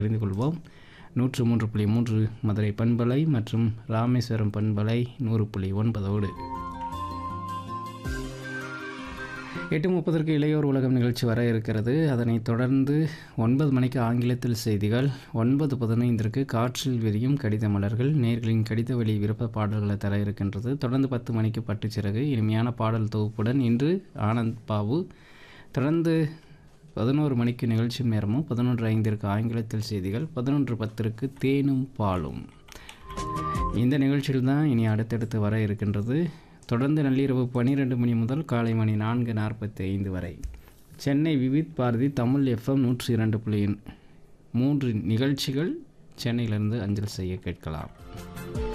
அறிந்து கொள்வோம் நூற்று மூன்று புள்ளி மூன்று மதுரை பண்பலை மற்றும் ராமேஸ்வரம் பண்பலை நூறு புள்ளி ஒன்பதோடு எட்டு முப்பதற்கு இளையோர் உலகம் நிகழ்ச்சி வர இருக்கிறது அதனைத் தொடர்ந்து ஒன்பது மணிக்கு ஆங்கிலத்தில் செய்திகள் ஒன்பது பதினைந்திற்கு காற்றில் விரியும் கடித மலர்கள் நேர்களின் கடித வழி விருப்ப பாடல்களை தர இருக்கின்றது தொடர்ந்து பத்து மணிக்கு பட்டுச்சிறகு இனிமையான பாடல் தொகுப்புடன் இன்று ஆனந்த் பாபு தொடர்ந்து பதினோரு மணிக்கு நிகழ்ச்சி நேரமும் பதினொன்று ஐந்திற்கு ஆங்கிலத்தில் செய்திகள் பதினொன்று பத்திற்கு தேனும் பாலும் இந்த நிகழ்ச்சியில் தான் இனி அடுத்தடுத்து வர இருக்கின்றது தொடர்ந்து நள்ளிரவு பன்னிரெண்டு மணி முதல் காலை மணி நான்கு நாற்பத்தி ஐந்து வரை சென்னை விவித் பாரதி தமிழ் எஃப்எம் நூற்றி இரண்டு புள்ளி மூன்று நிகழ்ச்சிகள் சென்னையிலிருந்து அஞ்சல் செய்ய கேட்கலாம்